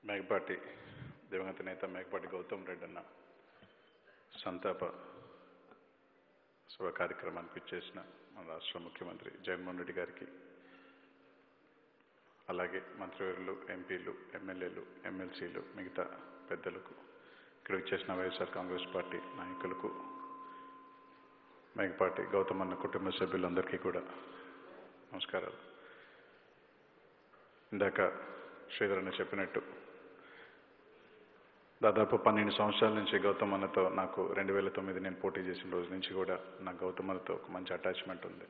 మేకపాటి దివంగత నేత మేకపాటి గౌతమ్ రెడ్డి అన్న సంతాప సభ కార్యక్రమానికి ఇచ్చేసిన మన రాష్ట్ర ముఖ్యమంత్రి జగన్మోహన్ రెడ్డి గారికి అలాగే మంత్రివర్యులు ఎంపీలు ఎమ్మెల్యేలు ఎమ్మెల్సీలు మిగతా పెద్దలకు ఇక్కడ ఇచ్చేసిన వైఎస్ఆర్ కాంగ్రెస్ పార్టీ నాయకులకు మేకపాటి గౌతమ్ అన్న కుటుంబ సభ్యులందరికీ కూడా నమస్కారాలు ఇందాక శ్రీధర్ అన్న చెప్పినట్టు దాదాపు పన్నెండు సంవత్సరాల నుంచి గౌతమ్ అన్నతో నాకు రెండు వేల తొమ్మిది నేను పోటీ చేసిన రోజు నుంచి కూడా నాకు గౌతమ్ అన్నతో ఒక మంచి అటాచ్మెంట్ ఉంది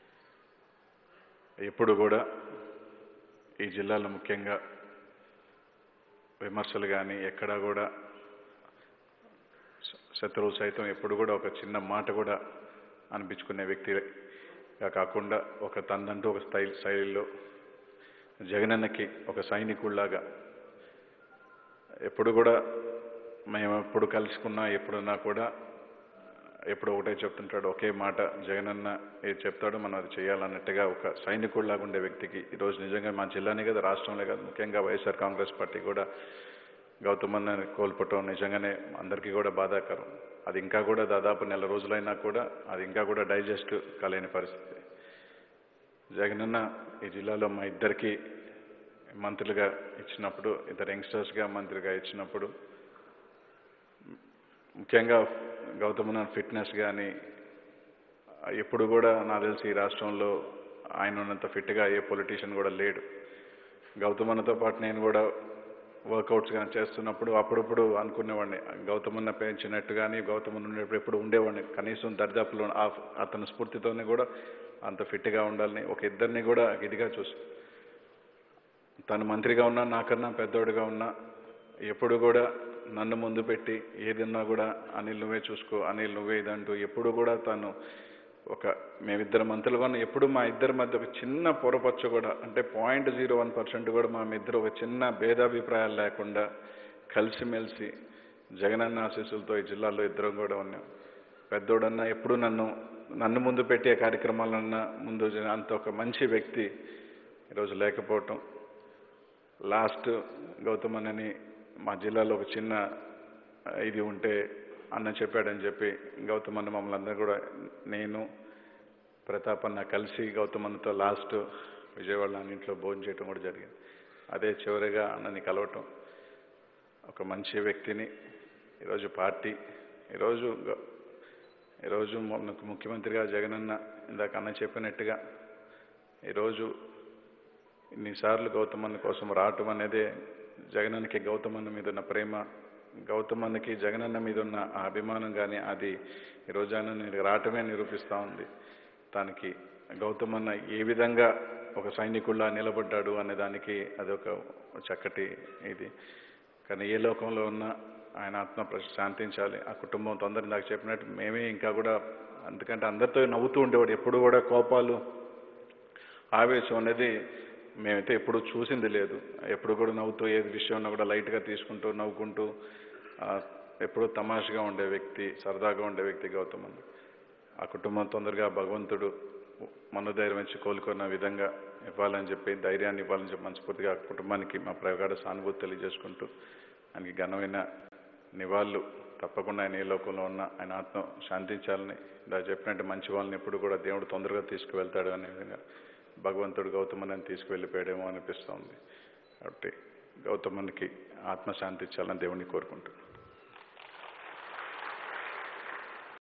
ఎప్పుడు కూడా ఈ జిల్లాలో ముఖ్యంగా విమర్శలు కానీ ఎక్కడా కూడా శ- శత్రువులు సైతం ఎప్పుడు కూడా ఒక చిన్న మాట కూడా అనిపించుకునే వ్యక్తిగా కాకుండా ఒక తనదంటూ ఒక స్టైల్ శైలిలో జగనన్నకి ఒక సైనికుల్లాగా ఎప్పుడు కూడా మేము ఎప్పుడు కలుసుకున్నా ఎప్పుడున్నా కూడా ఎప్పుడు ఒకటే చెప్తుంటాడు ఒకే మాట జగనన్న ఏది చెప్తాడో మనం అది చేయాలన్నట్టుగా ఒక సైనికుల్లాగా ఉండే వ్యక్తికి ఈరోజు నిజంగా మా జిల్లానే కదా రాష్ట్రంలో కాదు ముఖ్యంగా వైఎస్ఆర్ కాంగ్రెస్ పార్టీ కూడా గౌతమ్ అన్నని కోల్పోవటం నిజంగానే అందరికీ కూడా బాధాకరం అది ఇంకా కూడా దాదాపు నెల రోజులైనా కూడా అది ఇంకా కూడా డైజెస్ట్ కాలేని పరిస్థితి జగనన్న ఈ జిల్లాలో మా ఇద్దరికి మంత్రులుగా ఇచ్చినప్పుడు ఇద్దరు యంగ్స్టర్స్గా మంత్రిగా ఇచ్చినప్పుడు ముఖ్యంగా గౌతమన ఫిట్నెస్ కానీ ఎప్పుడు కూడా నాకు తెలిసి ఈ రాష్ట్రంలో ఆయన ఉన్నంత ఫిట్గా ఏ పొలిటీషియన్ కూడా లేడు గౌతమన్నతో పాటు నేను కూడా వర్కౌట్స్ కానీ చేస్తున్నప్పుడు అప్పుడప్పుడు అనుకునేవాడిని గౌతమన్న పెంచినట్టు కానీ గౌతమన్న ఉన్నప్పుడు ఎప్పుడు ఉండేవాడిని కనీసం దర్దాపులో ఆ- అతని స్ఫూర్తితోనే కూడా అంత ఫిట్గా ఉండాలని ఒక ఇద్దరిని కూడా ఇదిగా చూసి తను మంత్రిగా ఉన్నా నాకన్నా పెద్దోడుగా ఉన్నా ఎప్పుడు కూడా నన్ను ముందు పెట్టి ఏదన్నా కూడా అనిల్ నువ్వే చూసుకో అనిల్ నువ్వే ఇదంటూ ఎప్పుడు కూడా తను ఒక మేమిద్దరు మంత్రులుగా ఉన్న ఎప్పుడు మా ఇద్దరి మధ్య ఒక చిన్న పొరపచ్చు కూడా అంటే పాయింట్ జీరో వన్ పర్సెంట్ కూడా మా ఇద్దరు ఒక చిన్న భేదాభిప్రాయాలు లేకుండా కలిసిమెలిసి జగనన్న ఆశీస్సులతో ఈ జిల్లాలో ఇద్దరం కూడా ఉన్నాం పెద్దోడన్నా ఎప్పుడు నన్ను నన్ను ముందు పెట్టే కార్యక్రమాలన్నా ముందు జ- అంత ఒక మంచి వ్యక్తి ఈరోజు లేకపోవటం లాస్ట్ గౌతమ్ అన్నని మా జిల్లాలో ఒక చిన్న ఆ, ఇది ఉంటే అన్న చెప్పాడని చెప్పి గౌతమ్ అన్న మమ్మల్ని అందరూ కూడా నేను ప్రతాప్ అన్న కలిసి గౌతమ్ అన్నతో లాస్ట్ విజయవాడ అన్న ఇంట్లో భోజనం చేయటం కూడా జరిగింది అదే చివరిగా అన్నని కలవటం ఒక మంచి వ్యక్తిని ఈరోజు పార్టీ ఈరోజు గ- ఈరోజు మనకు ముఖ్యమంత్రిగా జగనన్న ఇందాక అన్న చెప్పినట్టుగా ఈరోజు ఇన్నిసార్లు గౌతమన్న కోసం రావటం అనేది జగనన్నకి గౌతమన్న మీద ఉన్న ప్రేమ గౌతమన్నకి జగనన్న మీద ఉన్న ఆ అభిమానం కానీ అది ఈ రోజు ఆయన నేను రావటమే నిరూపిస్తూ ఉంది దానికి గౌతమన్న ఏ విధంగా ఒక సైనికుల్లా నిలబడ్డాడు అనే దానికి అదొక చక్కటి ఇది కానీ ఏ లోకంలో ఉన్నా ఆయన ఆత్మ ప్రశ- శాంతించాలి ఆ కుటుంబం తొందర నాకు చెప్పినట్టు మేమే ఇంకా కూడా ఎందుకంటే అందరితో నవ్వుతూ ఉండేవాడు ఎప్పుడు కూడా కోపాలు ఆవేశం అనేది మేమైతే ఎప్పుడు చూసింది లేదు ఎప్పుడు కూడా నవ్వుతూ ఏది విషయం ఉన్నా కూడా లైట్గా తీసుకుంటూ నవ్వుకుంటూ ఆ, ఎప్పుడూ తమాషగా ఉండే వ్యక్తి సరదాగా ఉండే వ్యక్తి గౌతమ్ అన్న. ఆ కుటుంబం తొందరగా భగవంతుడు మనోధైర్యం ఇచ్చి కోలుకున్న విధంగా ఇవ్వాలని చెప్పి ధైర్యాన్ని ఇవ్వాలని చెప్పి మనస్ఫూర్తిగా ఆ కుటుంబానికి మా ప్రగాఢ సానుభూతి తెలియజేసుకుంటూ ఆయనకి ఘనమైన నివాళులు తప్పకుండా ఆయన ఏ లోకంలో ఉన్నా ఆయన ఆత్మ శాంతించాలని ఇలా చెప్పినట్టు మంచి వాళ్ళని ఎప్పుడు కూడా దేవుడు తొందరగా తీసుకువెళ్తాడు అనే విధంగా భగవంతుడు గౌతమని తీసుకువెళ్ళిపోయాడేమో అనిపిస్తోంది కాబట్టి గౌతమునికి ఆత్మ శాంతించాలని దేవుణ్ణి కోరుకుంటున్నాను